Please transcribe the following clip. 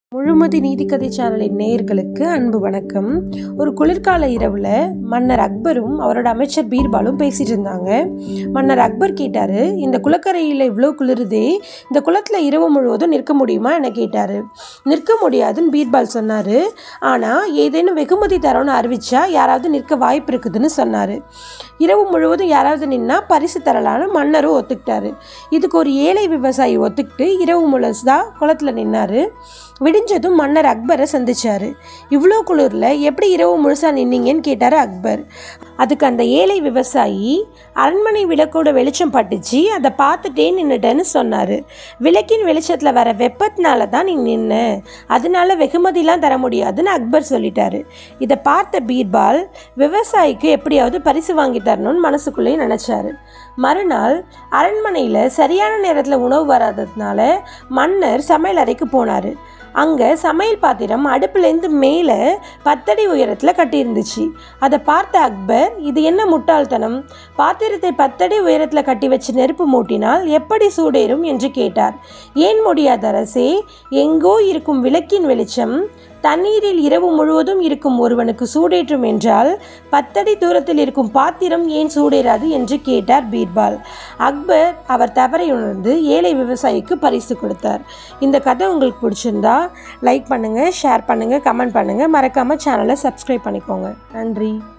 முழுமதி நீதிக்கதை சேனலின் நேயர்களுக்கு அன்பு வணக்கம் ஒரு குளிர்கால இரவில் மன்னர் அக்பரும் அவரோட அமைச்சர் பீர்பாலும் பேசிட்டு இருந்தாங்க மன்னர் அக்பர் கேட்டார் இந்த குளக்கரையில் இவ்வளோ குளிருதே இந்த குளத்தில் இரவு முழுவதும் நிற்க முடியுமா என கேட்டார் நிற்க முடியாதுன்னு பீர்பால் சொன்னார் ஆனால் ஏதேனும் வெகுமதி தரோன்னு அறிவிச்சா யாராவது நிற்க வாய்ப்பு இருக்குதுன்னு சொன்னார் இரவு முழுவதும் யாராவது நின்னா பரிசு தரலான்னு மன்னரும் ஒத்துக்கிட்டாரு இதுக்கு ஒரு ஏழை விவசாயி ஒத்துக்கிட்டு இரவு முழுசா குளத்தில் நின்னாரு விடிஞ்சதும் மன்னர் அக்பரை சந்திச்சாரு இவ்வளோ குளிரில் எப்படி இரவு முழுசா நின்னீங்கன்னு கேட்டார் அக்பர் அதுக்கு அந்த ஏழை விவசாயி அரண்மனை விளக்கோட வெளிச்சம் பட்டுச்சு அதை பார்த்துட்டே நின்றுட்டேன்னு சொன்னார் விளக்கின் வெளிச்சத்தில் வர வெப்பத்தினால தான் நீ நின்ன அதனால வெகுமதிலாம் தர முடியாதுன்னு அக்பர் சொல்லிட்டாரு இதை பார்த்த பீர்பால் விவசாயிக்கு எப்படியாவது பரிசு வாங்கி தரணும்னு மனசுக்குள்ளேயே நினச்சாரு மறுநாள் அரண்மனையில் சரியான நேரத்தில் உணவு வராததுனால மன்னர் சமையல் அறைக்கு போனார் அங்கே சமையல் பாத்திரம் அடுப்புலேருந்து மேலே பத்தடி உயரத்தில் கட்டியிருந்துச்சு அதை பார்த்த அக்பர் இது என்ன முட்டாள்தனம் பாத்திரத்தை பத்தடி உயரத்தில் கட்டி வச்சு நெருப்பு மூட்டினால் எப்படி சூடேறும் என்று கேட்டார் ஏன் முடியாத அரசே எங்கோ இருக்கும் விளக்கின் வெளிச்சம் தண்ணீரில் இரவு முழுவதும் இருக்கும் ஒருவனுக்கு சூடேற்றும் என்றால் பத்தடி தூரத்தில் இருக்கும் பாத்திரம் ஏன் சூடேறாது என்று கேட்டார் பீர்பால் அக்பர் அவர் தவறை உணர்ந்து ஏழை விவசாயிக்கு பரிசு கொடுத்தார் இந்த கதை உங்களுக்கு பிடிச்சிருந்தா லைக் பண்ணுங்கள் ஷேர் பண்ணுங்கள் கமெண்ட் பண்ணுங்கள் மறக்காமல் சேனலை சப்ஸ்கிரைப் பண்ணிக்கோங்க நன்றி